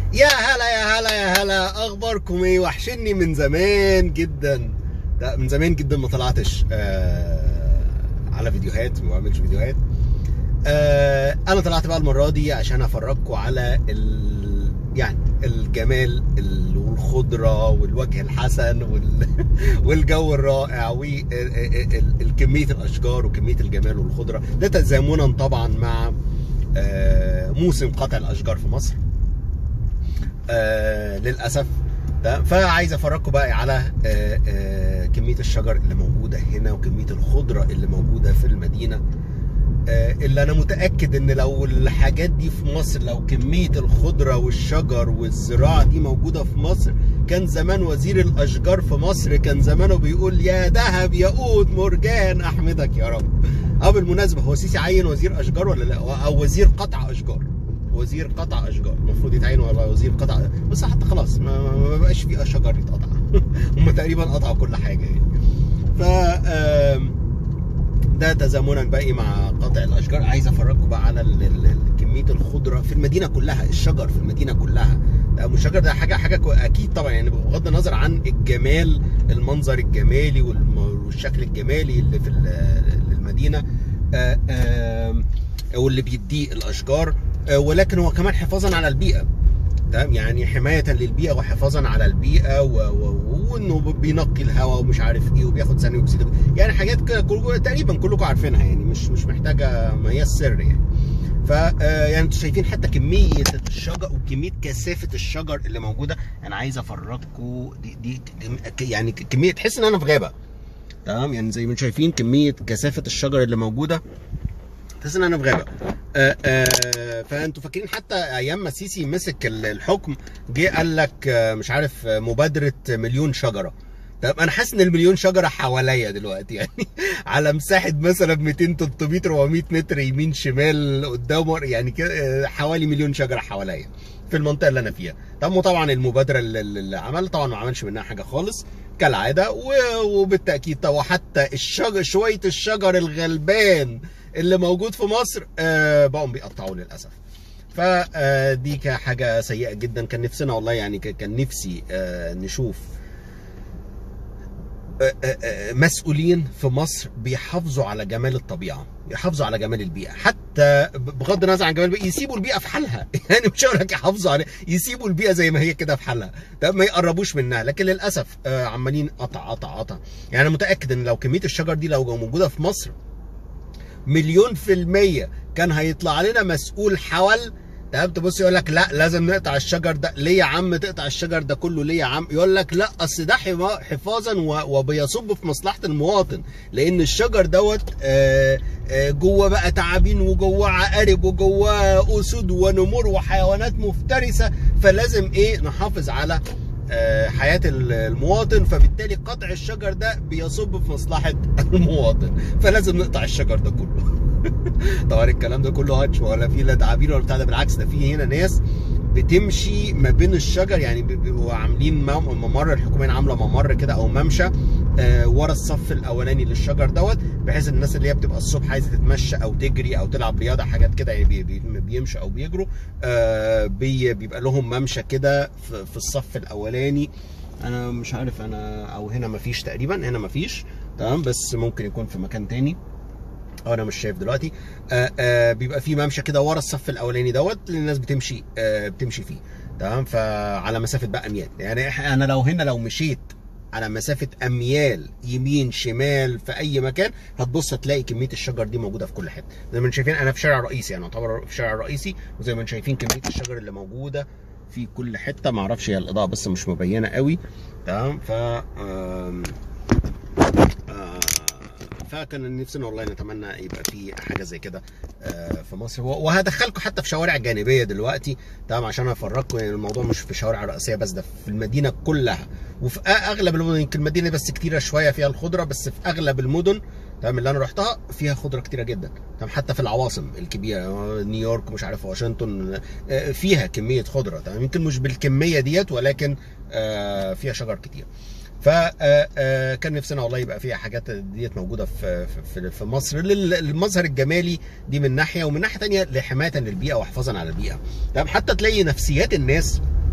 يا هلا يا هلا يا هلا اخباركم ايه وحشني من زمان جدا لا من زمان جدا ما طلعتش آه على فيديوهات ما بعملش فيديوهات آه انا طلعت بقى المره دي عشان افرجكم على ال... يعني الجمال ال- والخضره والوجه الحسن وال... والجو الرائع وكميه الاشجار وكميه الجمال والخضره ده تزامنا طبعا مع آه موسم قطع الاشجار في مصر آه للاسف ده فعايز افرجكم بقى على آه آه كميه الشجر اللي موجوده هنا وكميه الخضره اللي موجوده في المدينه آه اللي انا متاكد ان لو الحاجات دي في مصر لو كميه الخضره والشجر والزراعه دي موجوده في مصر كان زمان وزير الاشجار في مصر كان زمانه بيقول يا ذهب يا قود مرجان احمدك يا رب اه بالمناسبه هو سيسي عين وزير اشجار ولا لا او وزير قطع اشجار وزير قطع اشجار المفروض يتعين ولا وزير قطع بس حتى خلاص ما, ما بقاش في شجر يتقطع هم تقريبا قطعوا كل حاجه يعني ف آم، ده تزامنا باقي مع قطع الاشجار عايز افرجكم بقى على ال- ال- ال- كميه الخضره في المدينه كلها الشجر في المدينه كلها ده مش الشجر ده حاجه حاجه كو- اكيد طبعا يعني بغض النظر عن الجمال المنظر الجمالي والم- والشكل الجمالي اللي في ال- المدينه آه، آم، واللي بيديه الاشجار آه، ولكن هو كمان حفاظا على البيئه تمام يعني حمايه للبيئه وحفاظا على البيئه و... و... وانه بينقي الهواء ومش عارف ايه وبياخد ثاني اكسيد يعني حاجات كده كل... تقريبا كلكم عارفينها يعني مش مش محتاجه ما هي السر يعني ف آه، يعني انتوا شايفين حتى كميه الشجر وكميه كثافه الشجر اللي موجوده انا عايز افرجكم دي دي كم- يعني كميه تحس ان انا في غابه تمام يعني زي ما انتوا شايفين كميه كثافه الشجر اللي موجوده تحس ان انا في غابه آه آه فانتوا فاكرين حتى ايام ما السيسي مسك ال- الحكم جه قال لك آه، مش عارف آه، مبادره مليون شجره طب انا حاسس ان المليون شجره حواليا دلوقتي يعني على مساحه مثلا 200 300 400 متر يمين شمال قدام ورا، يعني كده آه، حوالي مليون شجره حواليا في المنطقه اللي انا فيها طب وطبعا المبادره اللي, اللي عمل طبعا ما عملش منها حاجه خالص كالعاده و- وبالتاكيد طبعا حتى الشجر شويه الشجر الغلبان اللي موجود في مصر آه، بقوا بيقطعوه للاسف فدي حاجه سيئه جدا كان نفسنا والله يعني ك- كان نفسي آه، نشوف آه، آه، آه، مسؤولين في مصر بيحافظوا على جمال الطبيعه يحافظوا على جمال البيئه حتى بغض النظر عن جمال البيئه يسيبوا البيئه في حالها يعني مش هقول لك يحافظوا عليها يسيبوا البيئه زي ما هي كده في حالها ده ما يقربوش منها لكن للاسف آه، عمالين قطع قطع قطع يعني انا متاكد ان لو كميه الشجر دي لو موجوده في مصر مليون في المية كان هيطلع علينا مسؤول حول تمام تبص يقول لك لا لازم نقطع الشجر ده ليه يا عم تقطع الشجر ده كله ليه يا عم يقول لك لا اصل ده حما- حفاظا و- وبيصب في مصلحه المواطن لان الشجر دوت آه، آه، جوه بقى تعابين وجوه عقارب وجوه اسود ونمور وحيوانات مفترسه فلازم ايه نحافظ على آه، حياه ال- المواطن فبالتالي قطع الشجر ده بيصب في مصلحه المواطن فلازم نقطع الشجر ده كله طبعا الكلام ده كله هاتش ولا في لا تعابير ولا بتاع ده بالعكس ده في هنا ناس بتمشي ما بين الشجر يعني بيبقوا عاملين مم- ممر الحكوميه عامله ممر كده او ممشى آه ورا الصف الاولاني للشجر دوت بحيث الناس اللي هي بتبقى الصبح عايزه تتمشى او تجري او تلعب رياضه حاجات كده يعني بي- بي- بيمشوا او بيجروا آه بي بيبقى لهم ممشى كده في في الصف الاولاني انا مش عارف انا او هنا مفيش تقريبا هنا مفيش تمام بس ممكن يكون في مكان تاني اه انا مش شايف دلوقتي آه آه بيبقى في ممشى كده ورا الصف الاولاني دوت اللي الناس بتمشي آه بتمشي فيه تمام فعلى مسافه بقى اميال يعني إح- انا لو هنا لو مشيت على مسافه اميال يمين شمال في اي مكان هتبص هتلاقي كميه الشجر دي موجوده في كل حته زي ما انتم شايفين انا في شارع رئيسي يعني اعتبر في شارع رئيسي وزي ما انتم شايفين كميه الشجر اللي موجوده في كل حته ما اعرفش هي الاضاءه بس مش مبينه قوي تمام ف آم، آه، فكان نفسنا والله نتمنى يبقى في حاجه زي كده آه، في مصر و- وهدخلكم حتى في شوارع جانبيه دلوقتي تمام عشان افرجكم يعني الموضوع مش في شوارع رئيسيه بس ده في المدينه كلها وفي أ- اغلب المدن يمكن المدينه بس كتيره شويه فيها الخضره بس في اغلب المدن تمام اللي انا رحتها فيها خضره كتيره جدا تمام حتى في العواصم الكبيره آه، نيويورك مش عارف واشنطن آه، فيها كميه خضره تمام يمكن مش بالكميه ديت ولكن آه، فيها شجر كتير فكان نفسنا والله يبقى فيها حاجات ديت موجوده في في في مصر لل- للمظهر الجمالي دي من ناحيه ومن ناحيه ثانيه لحمايه للبيئه وحفاظا على البيئه تمام حتى تلاقي نفسيات الناس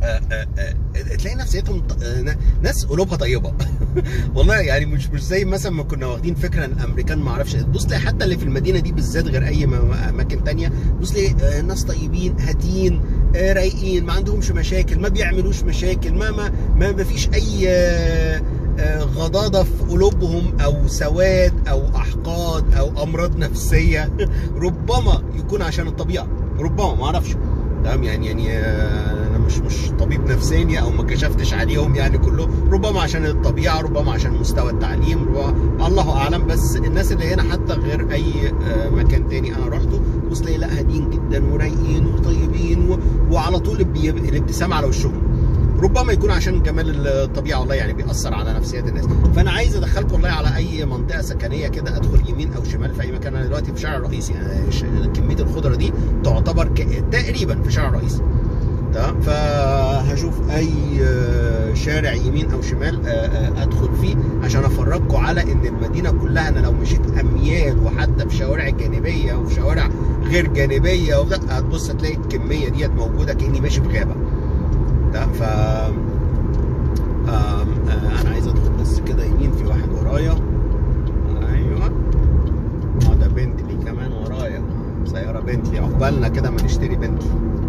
آه، آه، آه، تلاقي نفسيتهم ط- آه، ن- ناس قلوبها طيبه والله يعني مش مش زي مثلا ما كنا واخدين فكره ان الامريكان ما اعرفش بص تلاقي حتى اللي في المدينه دي بالذات غير اي م- اماكن تانية بص تلاقي آه، ناس طيبين هاديين آه، رايقين ما عندهمش مشاكل ما بيعملوش مشاكل ما ما ما ما فيش اي آه، آه، غضاضه في قلوبهم او سواد او احقاد او امراض نفسيه ربما يكون عشان الطبيعه ربما ما اعرفش تمام يعني يعني آه، انا مش مش طبيب نفساني او ما كشفتش عليهم يعني كله ربما عشان الطبيعه ربما عشان مستوى التعليم ربما الله اعلم بس الناس اللي هنا حتى غير اي آه، مكان تاني انا رحته بص تلاقي لا هادين جدا ورايقين وطيبين و... وعلى طول البي- الابتسامه على وشهم ربما يكون عشان جمال الطبيعه والله يعني بيأثر على نفسيات الناس فانا عايز ادخلكم والله على اي منطقه سكنيه كده ادخل يمين او شمال في اي مكان انا دلوقتي في شارع رئيسي يعني ش- كميه الخضره دي تعتبر ك... تقريبا في شارع رئيسي تمام فهشوف اي آه، شارع يمين او شمال آه، آه، ادخل فيه عشان افرجكم على ان المدينه كلها انا لو مشيت اميال وحتى في شوارع جانبيه وفي شوارع غير جانبيه وده هتبص هتلاقي الكميه ديت موجوده كاني ماشي في غابه ده ف آم، آه، انا عايز ادخل بس كده يمين في واحد ورايا ايوه اه ده بنتلي كمان ورايا سياره بنتلي عقبالنا كده ما نشتري بنتلي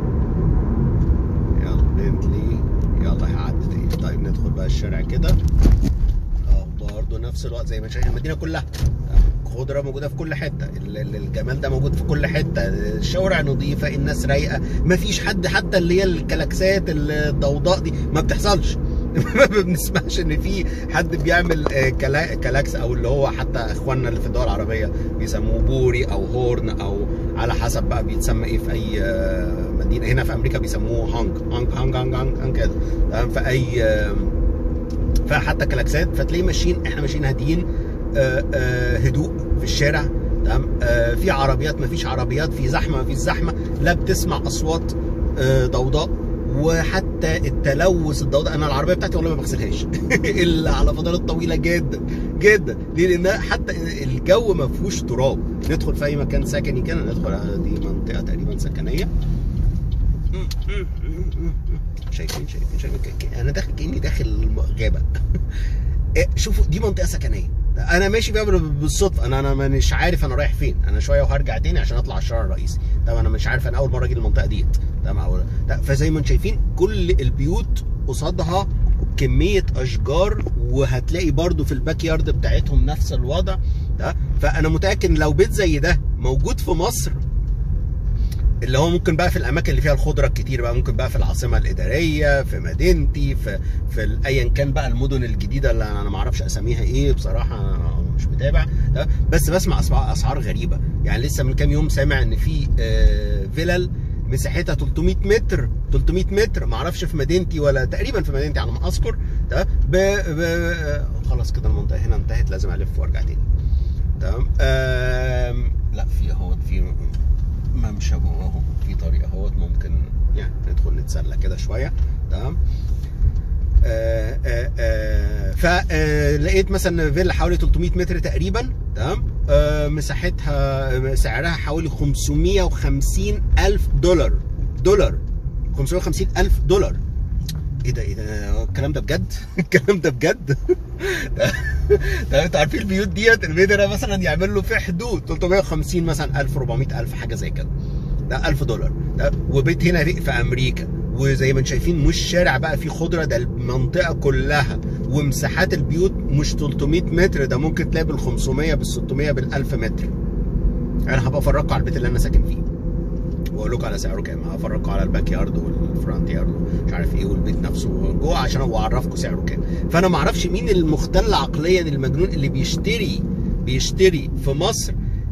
يلا بنتلي يلا هيعدي تاني طيب ندخل بقى الشارع كده اه برضه نفس الوقت زي ما شايف المدينه كلها خضره موجوده في كل حته ال- ال- الجمال ده موجود في كل حته الشوارع نظيفه الناس رايقه ما فيش حد حتى اللي هي الكلاكسات الضوضاء دي ما بتحصلش ما بنسمعش ان في حد بيعمل آه، كلا- كلاكس او اللي هو حتى اخواننا اللي في الدول العربيه بيسموه بوري او هورن او على حسب بقى بيتسمى ايه في اي آه، مدينه هنا في امريكا بيسموه هانج هانج هانج هانج هانج, هانج كده تمام في اي آه، فحتى كلاكسات فتلاقي ماشيين احنا ماشيين هاديين آه، آه، هدوء في الشارع تمام آه، في عربيات ما فيش عربيات في زحمه ما فيش زحمه لا بتسمع اصوات آه، ضوضاء وحتى التلوث الضوضاء انا العربيه بتاعتي والله ما بغسلهاش الا على فترات طويله جدا جدا ليه لان حتى الجو ما فيهوش تراب ندخل في اي مكان سكني كده ندخل على دي منطقه تقريبا سكنيه شايفين شايفين شايفين ك- ك- انا داخل كاني داخل غابه إيه، شوفوا دي منطقه سكنيه انا ماشي بيها بال- بالصدفه انا انا مش عارف انا رايح فين انا شويه وهرجع تاني عشان اطلع الشارع الرئيسي طبعا انا مش عارف انا اول مره اجي المنطقه ديت تمام أول لا، فزي ما انتم شايفين كل البيوت قصادها كميه اشجار وهتلاقي برضو في الباك يارد بتاعتهم نفس الوضع ده فانا متاكد إن لو بيت زي ده موجود في مصر اللي هو ممكن بقى في الاماكن اللي فيها الخضره الكتير بقى ممكن بقى في العاصمه الاداريه في مدينتي في في ال- ايا كان بقى المدن الجديده اللي انا ما اعرفش اساميها ايه بصراحه أنا مش متابع ده بس بسمع اسعار اسعار غريبه يعني لسه من كام يوم سامع ان في آه، فيلل مساحتها 300 متر 300 متر ما اعرفش في مدينتي ولا تقريبا في مدينتي على ما اذكر ده ب... ب... آه، خلاص كده المنطقه هنا انتهت لازم الف وارجع تاني تمام آم، لا في اهوت في ممشى اهو في طريق اهوت ممكن يعني ندخل نتسلى كده شويه تمام آه، آه، آه، فلقيت مثلا فيلا حوالي 300 متر تقريبا تمام آه، مساحتها سعرها حوالي 550 الف دولار دولار 550 الف دولار ايه ده ايه ده الكلام ده بجد الكلام ده بجد ده انتوا عارفين البيوت ديت البيت ده مثلا يعمل له في حدود 350 مثلا 1000 400 الف حاجه زي كده ده 1000 دولار ده وبيت هنا في امريكا وزي ما انتم شايفين مش شارع بقى فيه خضره ده المنطقه كلها ومساحات البيوت مش 300 متر ده ممكن تلاقي بال 500 بال 600 بال 1000 متر انا هبقى افرجكم على البيت اللي انا ساكن فيه واقول لكم على سعره كام هفرجكم على الباك يارد والفرونت يارد مش عارف ايه والبيت نفسه جوه عشان اعرفكم سعره كام فانا ما اعرفش مين المختل عقليا المجنون اللي بيشتري بيشتري في مصر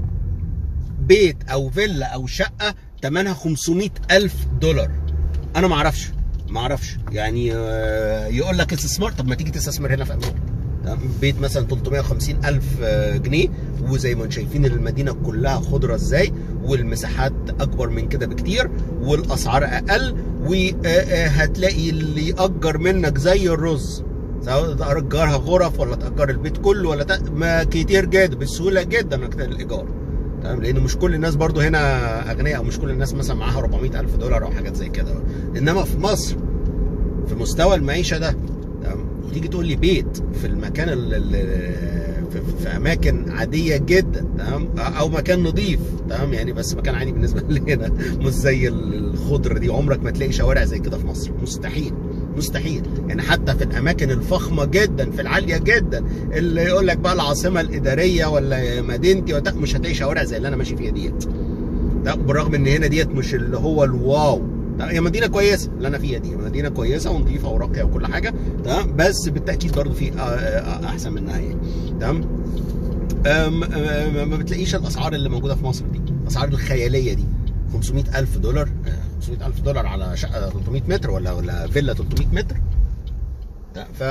بيت او فيلا او شقه ثمنها 500 الف دولار انا ما اعرفش ما اعرفش يعني آه، يقول لك استثمار طب ما تيجي تستثمر هنا في امريكا تمام؟ بيت مثلا 350 الف آه، جنيه وزي ما انتم شايفين المدينه كلها خضره ازاي والمساحات اكبر من كده بكتير والاسعار اقل وهتلاقي اللي ياجر منك زي الرز سواء تاجرها غرف ولا تاجر البيت كله ولا ت... ما كتير جدا بسهوله جدا انك تلاقي الايجار تمام لان مش كل الناس برضو هنا اغنياء او مش كل الناس مثلا معاها 400 الف دولار او حاجات زي كده انما في مصر في مستوى المعيشه ده تمام وتيجي تقول لي بيت في المكان ال ال في, في اماكن عاديه جدا تمام او مكان نظيف تمام يعني بس مكان عادي بالنسبه لنا مش زي الخضره دي عمرك ما تلاقي شوارع زي كده في مصر مستحيل مستحيل يعني حتى في الاماكن الفخمه جدا في العاليه جدا اللي يقول لك بقى العاصمه الاداريه ولا مدينتي ولا مش هتلاقي شوارع زي اللي انا ماشي فيها ديت لا بالرغم ان هنا ديت مش اللي هو الواو لا هي مدينه كويسه اللي انا فيها دي مدينه كويسه ونظيفه وراقيه وكل حاجه تمام بس بالتاكيد برضو في احسن منها يعني تمام ما بتلاقيش الاسعار اللي موجوده في مصر دي الاسعار الخياليه دي 500 الف دولار 500 الف دولار على شقه 300 متر ولا ولا فيلا 300 متر ف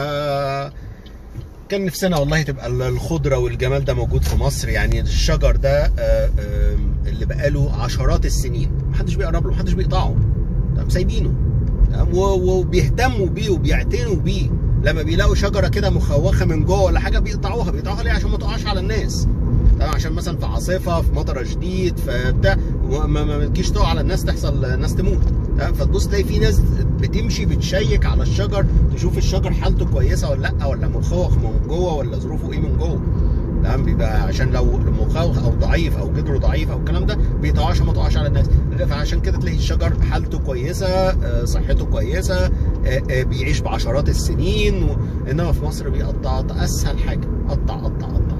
كان نفسنا والله تبقى الخضره والجمال ده موجود في مصر يعني الشجر ده اللي بقاله عشرات السنين محدش بيقرب له محدش بيقطعه تمام سايبينه تمام وبيهتموا بيه وبيعتنوا بيه لما بيلاقوا شجره كده مخوخه من جوه ولا حاجه بيقطعوها بيقطعوها ليه عشان ما تقعش على الناس تمام عشان مثلا في عاصفه في مطر شديد في بتاع ما, ما تجيش تقع على الناس تحصل ناس تموت تمام فتبص تلاقي في ناس بتمشي بتشيك على الشجر تشوف الشجر حالته كويسه ولا لا ولا مخوخ من جوه ولا ظروفه ايه من جوه تمام بيبقى عشان لو مخوخ او ضعيف او جدره ضعيف او الكلام ده بيقطعوه عشان ما تقعش على الناس فعشان كده تلاقي الشجر حالته كويسه صحته كويسه بيعيش بعشرات السنين انما في مصر بيقطع اسهل حاجه قطع قطع قطع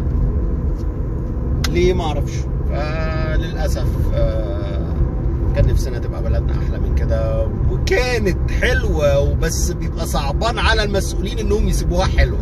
ليه ما اعرفش فللاسف كان نفسنا تبقى بلدنا احلى من كده وكانت حلوه وبس بيبقى صعبان على المسؤولين انهم يسيبوها حلوه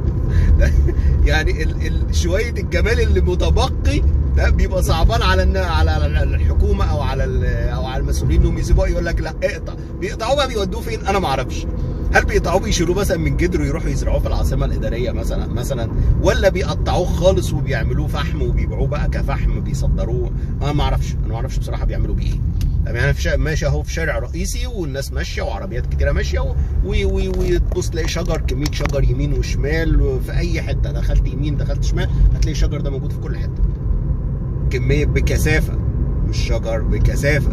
يعني ال ال شويه الجمال اللي متبقي ده بيبقى صعبان على على الحكومه او على او على المسؤولين انهم يسيبوها يقول لك لا اقطع بيقطعوه بقى بيودوه فين انا ما اعرفش هل بيقطعوه بيشيلوه مثلا من جدره يروحوا يزرعوه في العاصمه الاداريه مثلا مثلا ولا بيقطعوه خالص وبيعملوه فحم وبيبيعوه بقى كفحم بيصدروه انا ما اعرفش انا ما اعرفش بصراحه بيعملوا بيه ايه يعني انا في ماشي اهو في شارع رئيسي والناس ماشيه وعربيات كتيره ماشيه وتبص تلاقي شجر كميه شجر يمين وشمال في اي حته دخلت يمين دخلت شمال هتلاقي الشجر ده موجود في كل حته كميه بكثافه مش شجر بكثافه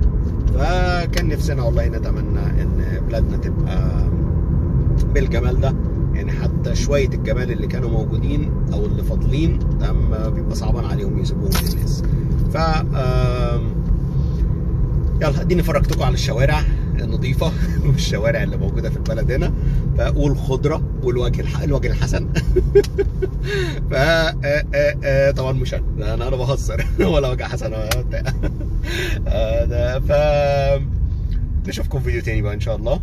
فكان نفسنا والله نتمنى ان بلادنا تبقى بالجمال ده يعني حتى شويه الجمال اللي كانوا موجودين او اللي فاضلين تمام بيبقى صعبان عليهم يسيبوهم للناس ف يلا اديني فرجتكم على الشوارع النظيفه والشوارع اللي موجوده في البلد هنا والخضره والوجه الح... الوجه الحسن ف طبعا مش انا انا بهزر ولا وجه حسن ولا بتاع ده ف نشوفكم في فيديو تاني بقى ان شاء الله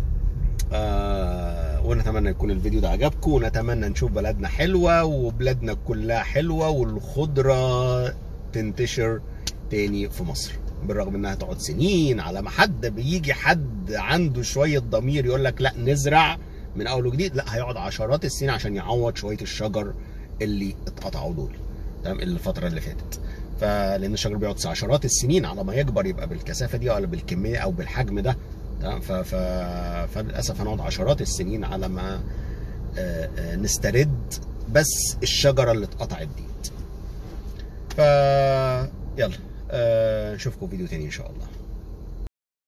آه ونتمنى يكون الفيديو ده عجبكم ونتمنى نشوف بلدنا حلوه وبلادنا كلها حلوه والخضره تنتشر تاني في مصر بالرغم انها تقعد سنين على ما حد بيجي حد عنده شويه ضمير يقول لك لا نزرع من اول وجديد لا هيقعد عشرات السنين عشان يعوض شويه الشجر اللي اتقطعوا دول تمام الفتره اللي فاتت فلان الشجر بيقعد عشرات السنين على ما يكبر يبقى بالكثافه دي ولا بالكميه او بالحجم ده تمام ف... ف... فللاسف هنقعد عشرات السنين على ما نسترد بس الشجره اللي اتقطعت ديت ف يلا آه نشوفكم فيديو تاني ان شاء الله